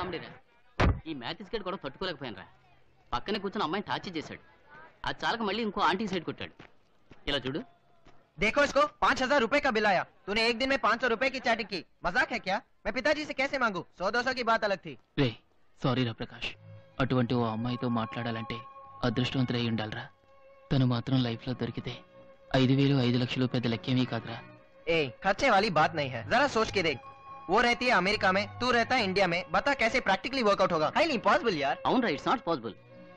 కామెడీరా ఈ మ్యాథ్స్ గడ్ కూడా తట్టుకోలేకపోయాను రా పక్కనే కూర్చొని అమ్మాయిని టార్చర్ చేశాడు అది చాలక మళ్ళీ ఇంకో ఆంటీ సైడ్ కొట్టాడు ఇలా చూడు देखो इसको पाँच हजार रूपए का बिल आया तूने एक दिन में पाँच सौ रूपए की चैटिंग की मजाक है क्या मैं पिताजी से कैसे मांगू सौ दो सौ की बात अलग थी రే సారీ రా ప్రకాష్ అటువంటి ఓ అమ్మాయితో మాట్లాడాలంటే అదృష్టవంతులై ఉండాలిరా తను మాత్రం లైఫ్లో దొరికితే ఐదు వేలు ఐదు లక్షలు పెద్ద లెక్కేమీ కాదురా ए खर्चे वाली बात नहीं है जरा सोच के देख वो रहती है अमेरिका में तू रहता है इंडिया में बता कैसे प्रैक्टिकली वर्कआउट होगा हाईली इम्पॉसिबल यार అవునరా it's not possible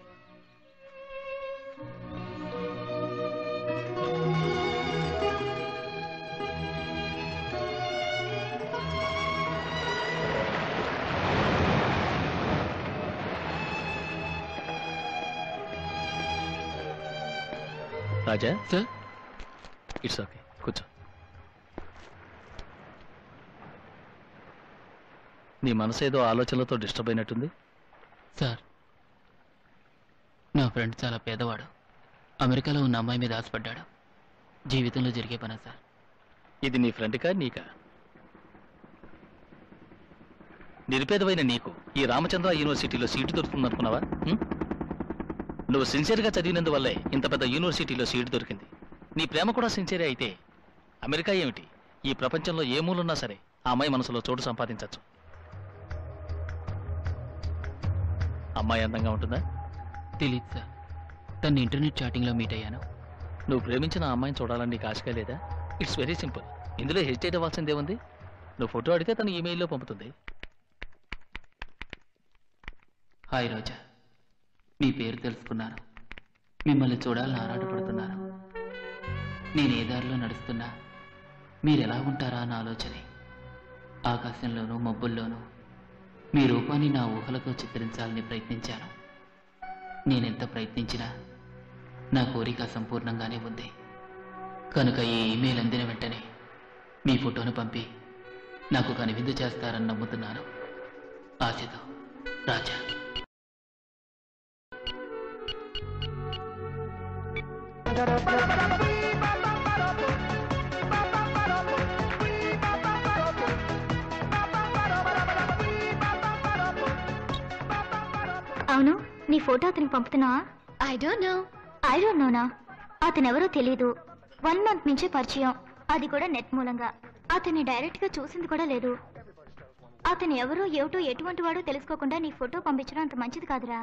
Raja sir it's okay కూర్చో నీ మనసు ఏదో ఆలోచనలతో డిస్టర్బ్ అయినట్టుంది సార్ నా ఫ్రెండ్ చాలా పేదవాడు అమెరికాలో ఉన్న అమ్మాయి మీద ఆశపడ్డాడు జీవితంలో జరిగే పనా సార్ ఇది నీ ఫ్రెండ్కా నీకా నిరుపేదమైన నీకు ఈ రామచంద్ర యూనివర్సిటీలో సీటు దొరుకుతుందనుకున్నావా ఉం? నువ్వు సిన్సియర్గా చదివినందువల్లే ఇంత పెద్ద యూనివర్సిటీలో సీటు దొరికింది నీ ప్రేమ కూడా సిన్సియరే అయితే అమెరికా ఏమిటి ఈ ప్రపంచంలో ఏ మూలున్నా సరే ఆ అమ్మాయి మనసులో చోటు సంపాదించవచ్చు అమ్మాయి అందంగా ఉంటుందా తెలియదు సార్ తను ఇంటర్నెట్ చాటింగ్లో మీట్ అయ్యాను నువ్వు ప్రేమించిన ఆ అమ్మాయిని చూడాలని నీకు ఆశగా లేదా ఇట్స్ వెరీ సింపుల్ ఇందులో హెసిటేట్ అవ్వాల్సిందే ఉంది నువ్వు ఫోటో అడిగితే తను ఈమెయిల్లో పంపుతుంది హాయ్ రోజా మీ పేరు తెలుసుకున్నాను మిమ్మల్ని చూడాలని ఆరాటపడుతున్నాను నేను ఏ దారిలో నడుస్తున్నా మీరు ఎలా ఉంటారా అన్న ఆలోచనే ఆకాశంలోనూ మబ్బుల్లోనూ మీ రూపాన్ని నా ఊహలతో చిత్రించాలని ప్రయత్నించాను నేనెంత ప్రయత్నించినా నా కోరిక సంపూర్ణంగానే ఉంది కనుక ఈ ఇమెయిల్ అందిన వెంటనే మీ ఫోటోను పంపి నాకు కనువిందు చేస్తారని నమ్ముతున్నాను ఆశతో రాజా అవును నీ ఫోటో అతనికి పంపుతున్నావా I don't know I don't నోనా అతను ఎవరో తెలీదు వన్ మంత్ నుంచే పరిచయం అది కూడా నెట్ మూలంగా అతన్ని డైరెక్ట్ గా చూసింది కూడా లేదు అతను ఎవరో ఏమిటో ఎటువంటి వాడో తెలుసుకోకుండా నీ ఫోటో పంపించడం అంత మంచిది కాదురా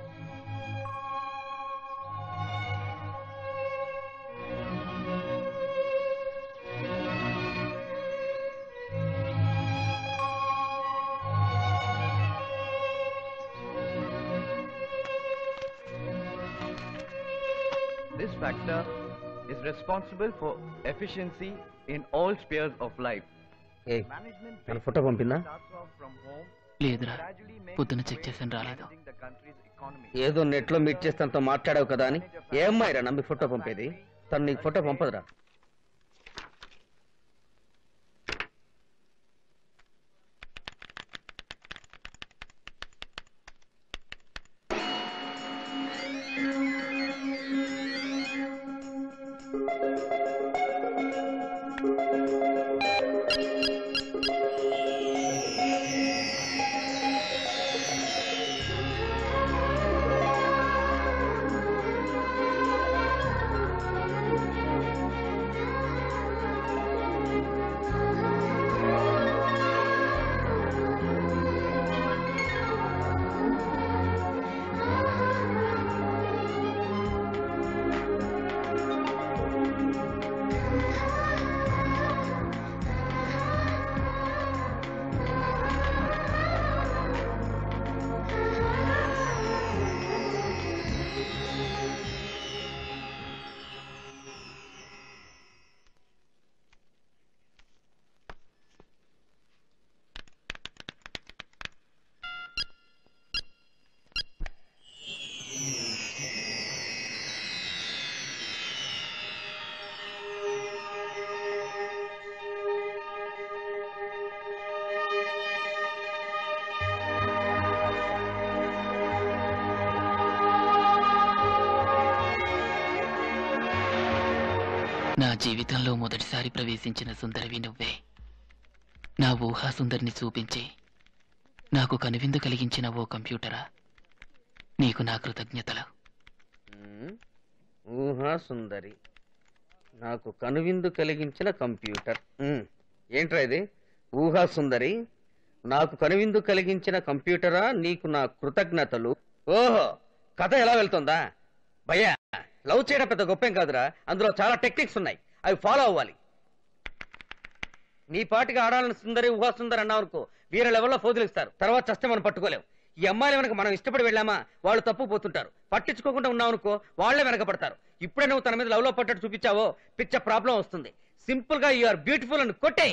This factor is responsible for efficiency in all spheres of life. ఏ Management మన ఫోటో పంపిందా starts off from home, లేదురా gradually makes పొద్దున its చెక్ way చేశాను to రాలేదు managing the country's economy. ఏదో నెట్ లో మీట్ చేస్తే తనతో మాట్లాడావు కదా అని ఏ అమ్మాయిరా నమ్మి ఫోటో పంపేది తను నీకు ఫోటో పంపదురా నా జీవితంలో మొదటిసారి ప్రవేశించిన సుందరివి నువ్వే నా ఊహా సుందరిని చూపించి నాకు కనువిందు కలిగించిన ఓ కంప్యూటరా నీకు నా కృతజ్ఞతలు మ్మ్. ఊహా సుందరి నాకు కనువిందు కలిగించిన కంప్యూటర్ మ్మ్. ఏంట్రా ఇది ఊహా సుందరి నాకు కనువిందు కలిగించిన కంప్యూటరా నీకు నా కృతజ్ఞతలు ఓహో కథ ఎలా వెళ్తుందా భయ్యా లవ్ చేయడం పెద్ద గొప్పేం కాదురా అందులో చాలా టెక్నిక్స్ ఉన్నాయి అవి ఫాలో అవ్వాలి నీ పాటికి ఆడాలని సుందరి ఊహా సుందరి అన్నావు అనుకో వీర లెవెల్లో ఫోజులిస్తారు తర్వాత చస్తే మనం పట్టుకోలేం ఈ అమ్మాయిలు వెనక మనం ఇష్టపడి వెళ్ళామా వాళ్ళు తప్పు పోతుంటారు పట్టించుకోకుండా ఉన్నావు అనుకో వాళ్ళే వెనకపడతారు ఇప్పుడే నువ్వు తన మీద లవ్ లో పట్టట్టు చూపించావో పిచ్చ ప్రాబ్లం వస్తుంది సింపుల్ గా ఆర్ బ్యూటిఫుల్ అని కొట్టే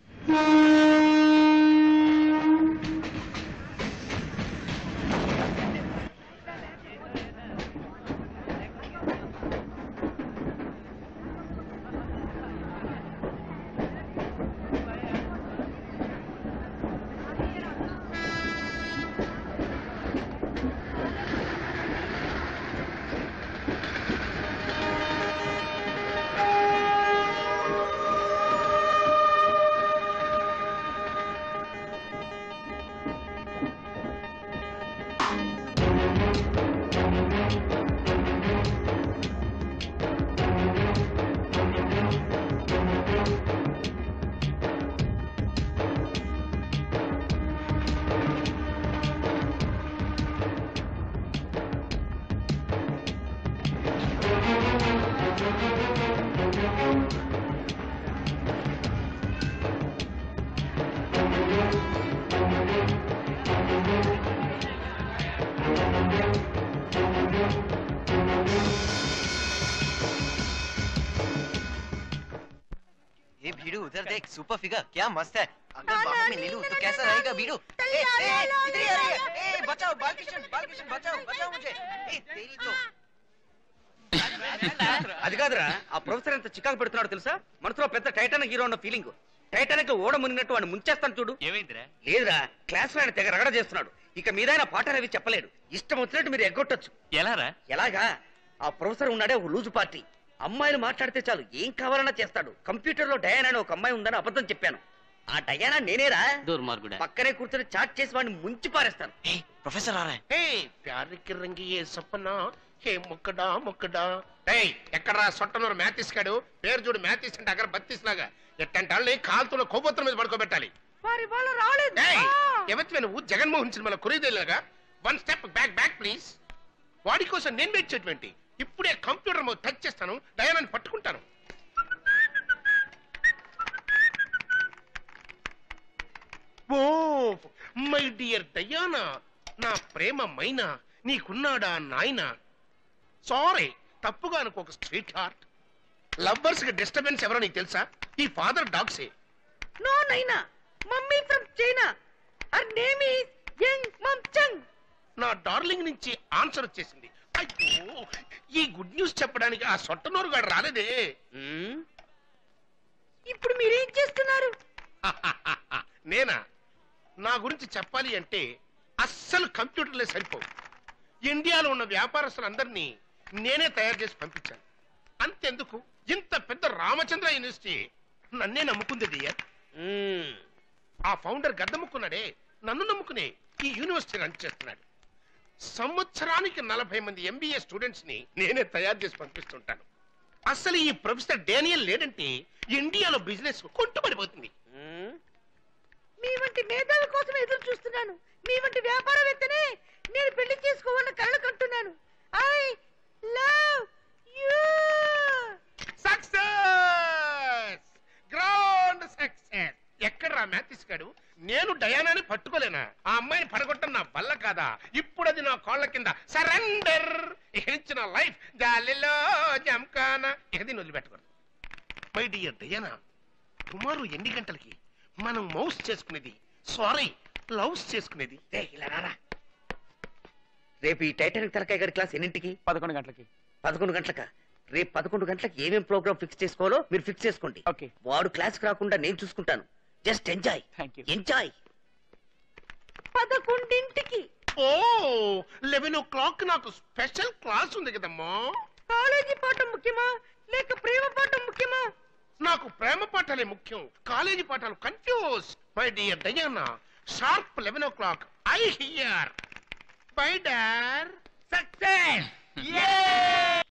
ये भीड़ू उधर देख सुपर फिगर क्या मस्त है अगर बाहर में ले लूं तो कैसा रहेगा भीड़ू ए, ए, इधर ही आ रही है ए बचाओ बालकिशन बालकिशन बचाओ बचाओ मुझे ए तेरी तो అది కాదురా ఆ ప్రొఫెసర్ ఎంత చికాకు పెడుతున్నాడు తెలుసా మనసులో పెద్ద టైటానిక్ హీరో ఉన్న ఫీలింగ్ టైటానిక్ ఓడ మునిగినట్టు వాడిని ముంచేస్తాను చూడు ఏమైందిరా లేదురా క్లాస్ లో ఆయన తెగ రగడ చేస్తున్నాడు ఇక మీద ఆయన పాఠాలు అవి చెప్పలేడు ఇష్టం వచ్చినట్టు మీరు ఎగ్గొట్టొచ్చు ఎలారా ఎలాగా ఆ ప్రొఫెసర్ ఉన్నాడే ఒక లూజు పార్టీ అమ్మాయిలు మాట్లాడితే చాలు ఏం కావాలన్నా చేస్తాడు కంప్యూటర్ లో డయానా అని ఒక అమ్మాయి ఉందని అబద్ధం చెప్పాను ఆ డయానా నేనేరా దుర్మార్గుడా పక్కనే కూర్చొని చాట్ చేసి వాడిని ముంచి పారేస్తాను ए प्रोफेसर आ रहा है హే ప్యార్ కి రంగి ఏ సపనా హే ముక్కడా ముక్కడా ఏయ్ ఎక్కడ్రా సొట్టనూరు మ్యాథిస్ కాడు పేరు చూడు మ్యాథిస్ అంటే అక్కడ బత్తిస్ లాగా ఎట్టంటే వాళ్ళని కాలుతున్న కొవ్వొత్తుల మీద పడుకోబెట్టాలి వారి వాళ్ళు రాలేదు ఏయ్ ఎవరివి నువ్వు జగన్మోహన్ సినిమాలో కురీదేలాగా one step back back please వాడి కోసం నేను వెయిట్ చేయటువంటి ఇప్పుడే కంప్యూటర్ మీద టచ్ చేస్తాను డయానాని పట్టుకుంటాను ఓ మై డియర్ డయానా నా ప్రేమ మైనా నీకున్నాడా నాయనా సారీ తప్పుగా అనుకో ఒక స్ట్రీట్ హార్ట్ లవ్వర్స్ కి డిస్టర్బెన్స్ ఎవరో నీకు తెలుసా ఈ ఫాదర్ డాగ్సే no Naina mummy from China her name is young mum Chung నా డార్లింగ్ నుంచి ఆన్సర్ వచ్చేసింది అయ్యో ఈ గుడ్ న్యూస్ చెప్పడానికి ఆ సొట్టనూరు గాడు రాలేదే ఉమ్, ఇప్పుడు మీరేం చేస్తున్నారు నేనా నా గురించి చెప్పాలి అంటే అస్సలు కంప్యూటర్లే సరిపోవు ఇండియాలో ఉన్న వ్యాపారస్తులందరినీ నేనే తయారు చేసి పంపించాను అంతెందుకు ఇంత పెద్ద రామచంద్ర యూనివర్సిటీ నన్నే నమ్ముకుంది డియర్ ఉమ్. ఆ ఫౌండర్ గద్దముక్కున్నాడే నన్ను నమ్ముకునే ఈ యూనివర్సిటీ రన్ చేస్తున్నాడు సంవత్సరానికి నలభై మంది ఎంబీఏ స్టూడెంట్స్ ని నేనే తయారు చేసి పంపిస్తుంటాను అసలు ఈ ప్రొఫెసర్ డేనియల్ లేదంటే ఇండియాలో బిజినెస్ కొట్టుబడిపోతుంది ఉమ్. మీ వంటి మేధావి కోసం ఎదురు చూస్తున్నాను మీ వంటి వ్యాపారవేత్తనే నేను పెళ్లి చేసుకోవాలని కళ్ళు కంటున్నాను I love you success ground success ఎక్కడ్రా మ్యాథిస్ గాడు నేను డయానాని పట్టుకోలేనా ఆ అమ్మాయిని పడగొట్టం నా వల్ల కాదా ఇప్పుడు అది నా కాళ్ళ కింద సరెండర్ ఇక నుంచి నా లైఫ్ గాలిలో జంకానా ఇక దీన్ని వదిలిపెట్టకూడదు మై డియర్ డయానా టుమారో ఎన్ని గంటలకి మనం మౌస్ చేసుకునేది సారీ లవ్స్ చేసుకునేది రే, ఇలా రారా రేపు ఈ టైటానిక్ తలకాయ గారి క్లాస్ ఎన్నింటికి పదకొండు గంటలకి పదకొండు గంటలక రేపు పదకొండు గంటలకు ఏమేం ప్రోగ్రామ్ ఫిక్స్ చేసుకోవాలో మీరు ఫిక్స్ చేసుకోండి ఓకే వాడు క్లాస్కి రాకుండా నేను చూసుకుంటాను just enjoy thank you enjoy పదకొండింటికి ఓ లెవెన్ ఓ క్లాక్ నాకు స్పెషల్ క్లాస్ ఉంది కదమ్మా కాలేజీ పాఠం ముఖ్యమా లేక ప్రేమ పాఠం ముఖ్యమా నాకు ప్రేమ పాఠాలే ముఖ్యం కాలేజీ పాఠాలు confuse my dear Diana sharp eleven o'clock I hear bye డార్